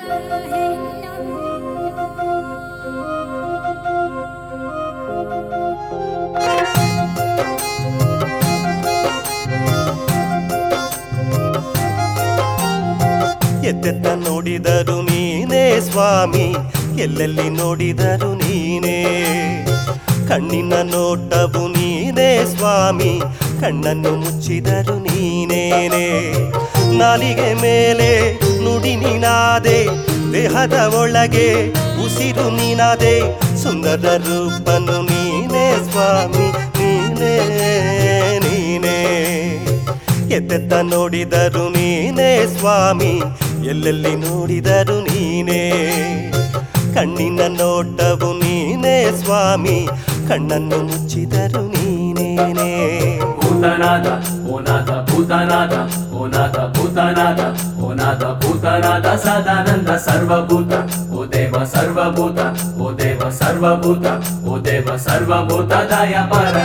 ಎತ್ತೆತ್ತ ನೋಡಿದರು ನೀನೇ ಸ್ವಾಮಿ ಎಲ್ಲೆಲ್ಲಿ ನೋಡಿದರು ನೀನೇ ಕಣ್ಣಿನ ನೋಟವು ನೀನೇ ಸ್ವಾಮಿ ಕಣ್ಣನ್ನು ಮುಚ್ಚಿದರು ನೀನೇನೆ ನಾಲಿಗೆ ಮೇಲೆ ನುಡಿ ನೀನಾದೆ ದೇಹದ ಒಳಗೆ ಉಸಿರು ನೀನಾದೆ ಸುಂದರ ರೂಪನು ನೀನೇ ಸ್ವಾಮಿ ನೀನೇ ನೀನೇ ಎತ್ತೆತ್ತ ನೋಡಿದರು ನೀನೇ ಸ್ವಾಮಿ ಎಲ್ಲೆಲ್ಲಿ ನೋಡಿದರು ನೀನೇ ಕಣ್ಣಿನ ನೋಟವು ನೀನೇ ಸ್ವಾಮಿ ಕಣ್ಣನ್ನು ಮುಚ್ಚಿದರು ನೀನೇನೆ ಭೂತನಾದ ಓನಾದ ಭೂತನಾದ ಓನಾದ ಭೂತನಾದ ಓನಾದ ಭೂತನಾದ ಸದಾನಂದ ಸರ್ವಭೂತ ಓ ದೇವ ಸರ್ವಭೂತ ಓ ದೇವ ಸರ್ವಭೂತ ಓ ದೇವ ಸರ್ವಭೂತ ದಯ ಪರ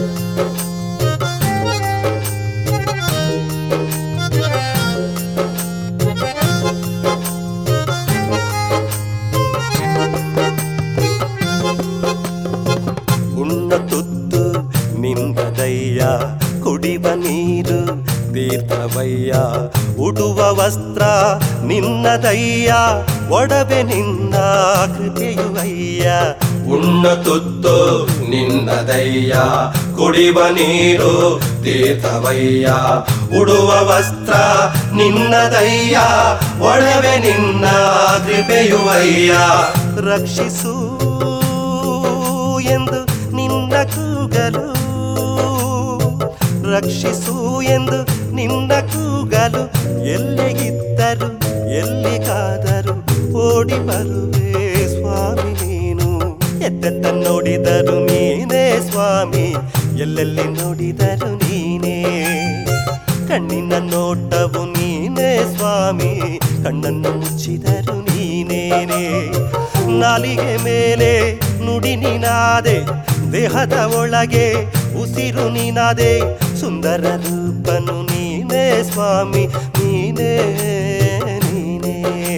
ಉಣ್ಣ ತುತ್ತು ನಿಂದದಯ್ಯ ಕುಡಿವ ನೀರು ತೀರ್ಥವಯ್ಯ ಉಡುವ ವಸ್ತ್ರ ನಿನ್ನದಯ್ಯ ಒಡವೆ ನಿನ್ನ ಕೃಪೆಯುವಯ್ಯ ಉಣ್ಣ ತುತ್ತು ನಿನ್ನದಯ್ಯ ಕುಡಿವ ನೀರು ತೀರ್ಥವಯ್ಯ ಉಡುವ ವಸ್ತ್ರ ನಿನ್ನದಯ್ಯ ಒಡವೆ ನಿನ್ನ ಕೃಪೆಯುವಯ್ಯ ರಕ್ಷಿಸು ಎಂದು ನಿನ್ನ ಕೂಗಲು ರಕ್ಷಿಸು ಎಂದು ನಿನ್ನ ಕೂಗಲು ಎಲ್ಲಿಗಿದ್ದರು ಎಲ್ಲಿಗಾದರೂ ಓಡಿ ಬರುವೆ ಸ್ವಾಮಿ ನೀನು ಎತ್ತೆತ್ತ ನೋಡಿದರು ನೀನೇ ಸ್ವಾಮಿ ಎಲ್ಲೆಲ್ಲಿ ನೋಡಿದರು ನೀನೇ ಕಣ್ಣಿನ ನೋಟವು ನೀನೇ ಸ್ವಾಮಿ ಕಣ್ಣನ್ನು ಮುಚ್ಚಿದರು ನೀನೇನೆ ನಾಲಿಗೆ ಮೇಲೆ ನುಡಿ ನೀನಾದೆ ದೇಹದ ಒಳಗೆ ಉಸಿರು ನೀನಾದೆ ಸುಂದರ ರೂಪನು ನೀನೇ ಸ್ವಾಮಿ ನೀನೇ ನೀನೇ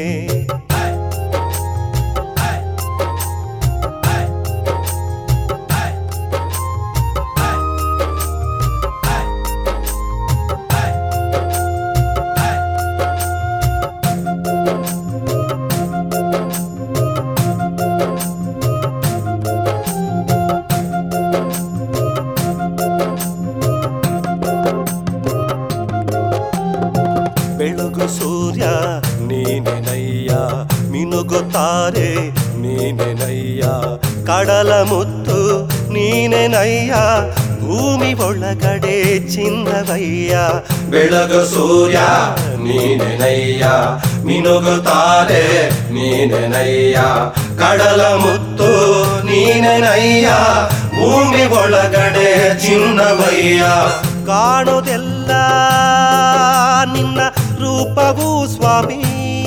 ಬೆಳಗು ಸೂರ್ಯ ನೀನೆನಯ್ಯ ಮಿನುಗುತ್ತಾರೆ ನೀನೆನಯ್ಯ ಕಡಲ ಮುತ್ತು ನೀನೆನಯ್ಯ ಭೂಮಿ ಒಳಗಡೆ ಚಿನ್ನವಯ್ಯ ಬೆಳಗು ಸೂರ್ಯ ನೀನೆನಯ್ಯ ಮಿನುಗುತ್ತಾರೆ ನೀನೆನಯ್ಯ ಕಡಲ ಮುತ್ತು ನೀನೆನಯ್ಯ ಭೂಮಿ ಒಳಗಡೆ ಚಿನ್ನವಯ್ಯ ಕಾಣೋದೆಲ್ಲ ನಿನ್ನ ರೂಪವು ಸ್ವಾಮಿ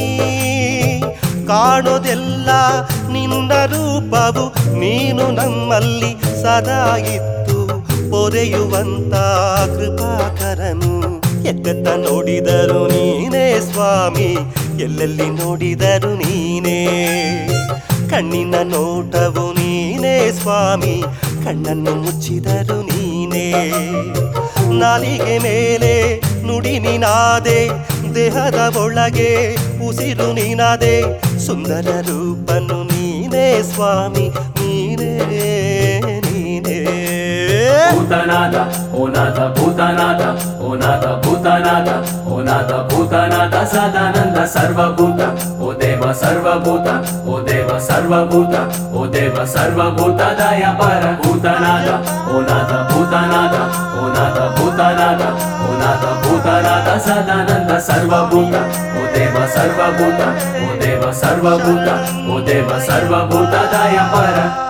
ಕಾಣೋದೆಲ್ಲ ನಿನ್ನ ರೂಪವು ನೀನು ನಮ್ಮಲ್ಲಿ ಸದಾ ಇತ್ತು ಪೊರೆಯುವಂತ ಕೃಪಾಕರನು ಎತ್ತೆತ್ತ ನೋಡಿದರು ನೀನೇ ಸ್ವಾಮಿ ಎಲ್ಲೆಲ್ಲಿ ನೋಡಿದರು ನೀನೇ ಕಣ್ಣಿನ ನೋಟವು ನೀನೇ ಸ್ವಾಮಿ ಕಣ್ಣನ್ನು ಮುಚ್ಚಿದರು ನೀನೇ ನಾಲಿಗೆ ಮೇಲೆ ನುಡಿ ನೀನಾದೆ ದೇಹದ ಒಳಗೆ ಉಸಿರು ನೀನಾದೆ ಸುಂದರ ರೂಪನು ನೀನೇ ಸ್ವಾಮಿ ನೀನೇ ನೀನೇ ಭೂತನಾದ ಓನಾದ ಭೂತನಾದ ಓನಾದ ಭೂತನಾದ ಓನಾದ ಭೂತನಾದ ಸದಾನಂದ ಸರ್ವಭೂತ ಓ ದೇವ ಸರ್ವಭೂತ ಓ ದೇವ ಸರ್ವಭೂತ ಓ ದೇವ ಸರ್ವಭೂತ ದಯ ಪರ ಭೂತನಾದ ಓನಾದ ಭೂತನಾದ ಓನಾದ ಭೂತನಾದ ಓನಾದ ಭೂತನಾದ ಸದಾನಂದ ಸರ್ವಭೂತ ಓ ದೇವ ಸರ್ವಭೂತ ಓ ದೇವ ಸರ್ವಭೂತ ಓ ದೇವ ಸರ್ವಭೂತ ದಯ ಪರ